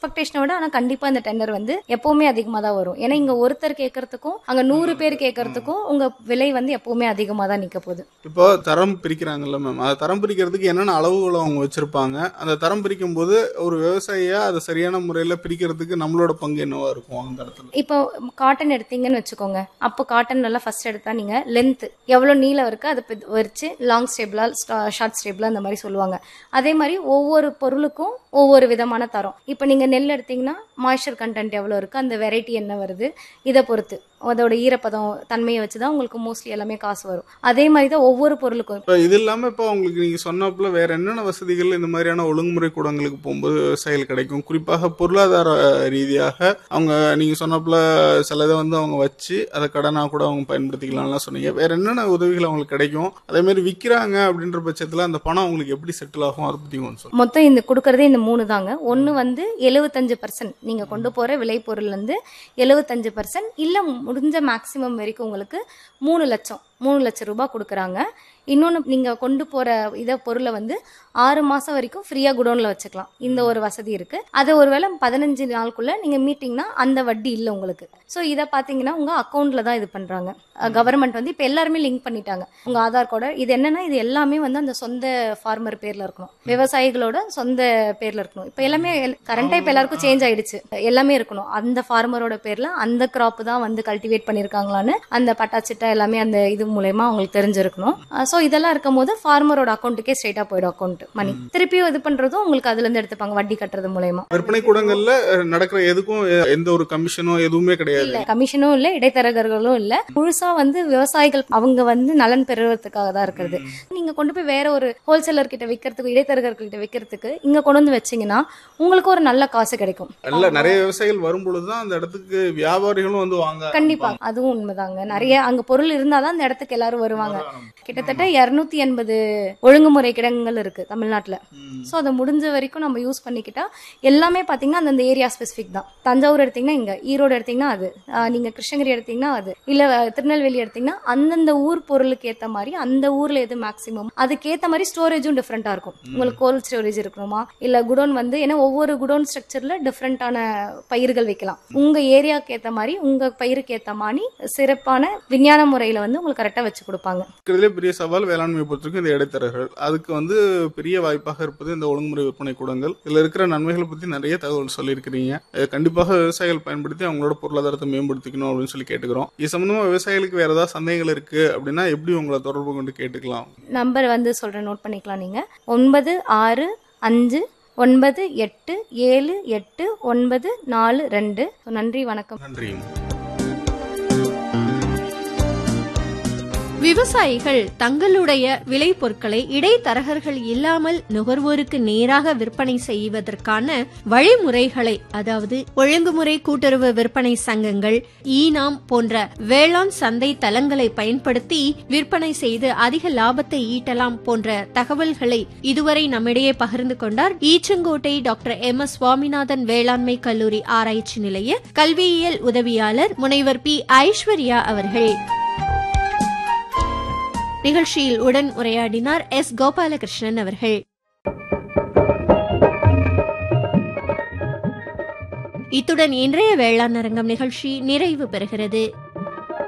எக்ஸ்பெக்டேஷனை விட ஆனா கண்டிப்பா இந்த டெண்டர் வந்து எப்பவுமே அதிகமா தான் வரும் ஏன்னா இங்க ஒருத்தர் கேட்கறதுக்கும் அங்க நூறு பேர் கேட்கறதுக்கும் உங்க விலை வந்து எப்பவுமே அதிகமா தான் நிக்க போகுது இப்போ தரம் பிரிக்கிறாங்கல்ல மேம் அது தரம் பிரிக்கிறதுக்கு என்னென்ன அளவுகளை அவங்க வச்சிருப்பாங்க அந்த தரம் பிரிக்கும் போது ஒரு விவசாயியா அதை சரியான முறையில பிரிக்கிறதுக்கு நம்மளோட பங்கு என்னவா இருக்கும் அந்த இடத்துல இப்போ காட்டன் எடுத்தீங்கன்னு வச்சுக்கோங்க அப்போ காட்டன் நல்லா ஃபர்ஸ்ட் எடுத்தா நீங்க லென்த் எவ்வளவு நீளம் இருக்கு அதை பி- வச்சு லாங் ஸ்டேபிளா ஷார்ட் ஸ்டேபிளா அந்த மாதிரி சொல்லுவாங்க அதே மாதிரி ஒவ்வொரு பொருளுக்கும் ஒவ்வொரு விதமான தரம் இப்போ நீங்க நெல் எடுத்தீங்கன்னா மாய்ஸ்சர் கண்டென்ட் எவ்வளவு இருக்கு அந்த வெரைட்டி என்ன வருது இதை பொறுத்து அதோட ஈரப்பதம் தன்மையை வச்சு தான் உங்களுக்கு மோஸ்ட்லி எல்லாமே காசு வரும் அதே மாதிரி தான் ஒவ்வொரு பொருளுக்கும் இப்போ இது இல்லாம இப்போ உங்களுக்கு நீங்க சொன்னப்பல வேற என்னென்ன வசதிகள் இந்த மாதிரியான ஒழுங்குமுறை கூடங்களுக்கு போகும்போது விவசாயிகள் கிடைக்கும் குறிப்பாக பொருளாதார ரீதியாக அவங்க நீங்க சொன்னப்பல சில இதை வந்து அவங்க வச்சு அதை கடனா கூட அவங்க பயன்படுத்திக்கலாம்லாம் சொன்னீங்க வேற என்னென்ன உதவிகள் அவங்களுக்கு கிடைக்கும் அதே மாதிரி விற்கிறாங்க அப்படின்ற பட்சத்துல அந்த பணம் அவங்களுக்கு எப்படி செட்டில் ஆகும் அதை பத்தி கொஞ்சம் சொல்லுங்க மொத்தம் இந்த கொடுக்கறதே இந்த மூணு தாங்க ஒன்று வந்து எழுபத்தஞ்சு பர்சன்ட் நீங்கள் கொண்டு போகிற விளைபொருள் வந்து எழுபத்தஞ்சு பர்சன்ட் இல்லை முடிஞ்ச மேக்ஸிமம் வரைக்கும் உங்களுக்கு மூணு லட்சம் மூணு லட்சம் ரூபாய் கொடுக்குறாங்க இன்னொன்று நீங்கள் கொண்டு போகிற இதை பொருளை வந்து ஆறு மாதம் வரைக்கும் ஃப்ரீயாக குடோனில் வச்சுக்கலாம் இந்த ஒரு வசதி இருக்குது அது ஒருவேளை பதினஞ்சு நாளுக்குள்ளே நீங்கள் மீட்டிங்னா அந்த வட்டி இல்லை உங்களுக்கு ஸோ இதை பார்த்தீங்கன்னா உங்கள் அக்கௌண்ட்டில் தான் இது பண்ணுறாங்க கவர்மெண்ட் வந்து இப்போ எல்லாருமே லிங்க் பண்ணிட்டாங்க உங்கள் ஆதார் கார்டை இது என்னன்னா இது எல்லாமே வந்து அந்த சொந்த ஃபார்மர் பேரில் இருக்கணும் விவசாயிகளோட சொந்த பேரில் இருக்கணும் இப்போ எல்லாமே கரண்டாக இப்போ எல்லாருக்கும் சேஞ்ச் ஆயிடுச்சு எல்லாமே இருக்கணும் அந்த ஃபார்மரோட பேரில் அந்த கிராப் தான் வந்து கல்டிவேட் பண்ணியிருக்காங்களான்னு அந்த பட்டாச்சிட்டா எல்லாமே அந்த இது மூலயமா அவங்களுக்கு தெரிஞ்சிருக்கணும் ஸோ இதெல்லாம் இருக்கும் போது ஃபார்மரோட அக்கௌண்ட்டுக்கே ஸ்ட்ரைட்டாக போயிடும் அக்கௌண்ட் மணி திருப்பியும் இது பண்ணுறதும் உங்களுக்கு அதுலேருந்து எடுத்துப்பாங்க வட்டி கட்டுறது மூலயமா விற்பனை கூடங்கள்ல அஹ், நடக்கிற எதுக்கும் எ- எந்த ஒரு கமிஷனோ எதுவுமே கிடையாது இல்ல கமிஷனும் இல்ல இடைத்தரகர்களும் இல்ல முழுசா வந்து விவசாயிகள் அவங்க வந்து நலன் பெறுவதற்காக தான் இருக்கிறது நீங்க கொண்டு போய் வேற ஒரு ஹோல்சேலர் கிட்ட விற்கிறதுக்கு இடைத்தரகர்கள் கிட்ட விற்கிறதுக்கு இங்க கொண்டு வந்து வச்சீங்கன்னா உங்களுக்கு ஒரு நல்ல காசு கிடைக்கும் இல்ல நிறைய விவசாயிகள் வரும் பொழுதுதான் அந்த இடத்துக்கு வியாபாரிகளும் வந்து வாங்க கண்டிப்பா அதுவும் உண்மைதாங்க நிறைய அங்க பொருள் இருந்தாதான் அந்த இடத்துக்கு எல்லாரும் வருவாங்க கிட்டத்தட்ட இருநூத்தி எண்பது ஒழுங்குமுறை கிடங்குகள் இருக்கு தமிழ்நாட்டுல ம். ஸோ அதை முடிஞ்ச வரைக்கும் நம்ம யூஸ் பண்ணிக்கிட்டா எல்லாமே பார்த்தீங்கன்னா அந்தந்த ஏரியா ஸ்பெசிஃபிக் தான் தஞ்சாவூர் எடுத்தீங்கன்னா இங்கே ஈரோடு எடுத்தீங்கன்னா அது ஆஹ் நீங்க கிருஷ்ணகிரி எடுத்தீங்கன்னா அது இல்லை திருநெல்வேலி எடுத்தீங்கன்னா அந்தந்த ஊர் பொருளுக்கு ஏற்ற மாதிரி அந்த ஊர்ல எது மேக்ஸிமம் அதுக்கேற்ற மாதிரி ஸ்டோரேஜும் டிஃப்ரெண்ட்டாக இருக்கும் உங்களுக்கு கோல்ட் ஸ்டோரேஜ் இருக்கணுமா இல்லை குடோன் வந்து ஏன்னா ஒவ்வொரு குடோன் ஸ்ட்ரக்சரில் டிஃப்ரெண்ட்டான பயிர்கள் வைக்கலாம் உங்க ஏரியாவுக்கு ஏற்ற மாதிரி உங்க பயிருக்கு ஏற்ற மாதிரி சிறப்பான விஞ்ஞான முறையில் வந்து உங்களுக்கு கரெக்டாக வச்சு கொடுப்பாங்க இருக்கிறதுலே பெரிய சவால் வேளாண்மையை பொறுத்தவரைக்கும் இந்த இடைத்தரகர்கள் அதுக்கு வந்து பெரிய வாய்ப்பாக இருப்பது இந்த ஒழுங்குமுறை விற்பனை கூடங்கள் இதுல இருக்கிற நன்மைகளை பத்தி நிறைய தகவல் சொல்லியிருக்கிறீங்க இதை கண்டிப்பாக விவசாயிகள் பயன்படுத்தி அவங்களோட பொருளாதாரத்தை மேம்படுத்திக்கணும் அப்படின்னு சொல்லி கேட்டுக்கிறோம் இது சம்பந்தமா விவசாயிகளுக்கு வேற ஏதாவது சந்தேகங்கள் இருக்கு அப்படின்னா எப்படி உங்களை தொடர்பு கொண்டு கேட்டுக்கலாம் நம்பர் வந்து சொல்கிறேன் நோட் பண்ணிக்கலாம் நீங்கள் ஒன்பது ஆறு அஞ்சு ஒன்பது எட்டு ஏழு எட்டு ஒன்பது நாலு ரெண்டு நன்றி வணக்கம் நன்றி விவசாயிகள் தங்களுடைய விளைபொருட்களை இடைத்தரகர்கள் இல்லாமல் நுகர்வோருக்கு நேராக விற்பனை செய்வதற்கான வழிமுறைகளை அதாவது ஒழுங்குமுறை கூட்டுறவு விற்பனை சங்கங்கள் ஈனாம் போன்ற வேளாண் சந்தை தளங்களை பயன்படுத்தி விற்பனை செய்து அதிக லாபத்தை ஈட்டலாம் போன்ற தகவல்களை இதுவரை நம்மிடையே பகிர்ந்து கொண்டார் Eachangottai doctor M S Swaminathan வேளாண்மை கல்லூரி ஆராய்ச்சி நிலைய கல்வியியல் உதவியாளர் முனைவர் பி ஐஸ்வர்யா அவர்கள் நிகழ்ச்சியில் உடன் உரையாடினார் எஸ் கோபாலகிருஷ்ணன் அவர்கள் இத்துடன் இன்றைய வேளாண் அரங்கம் நிகழ்ச்சி நிறைவு பெறுகிறது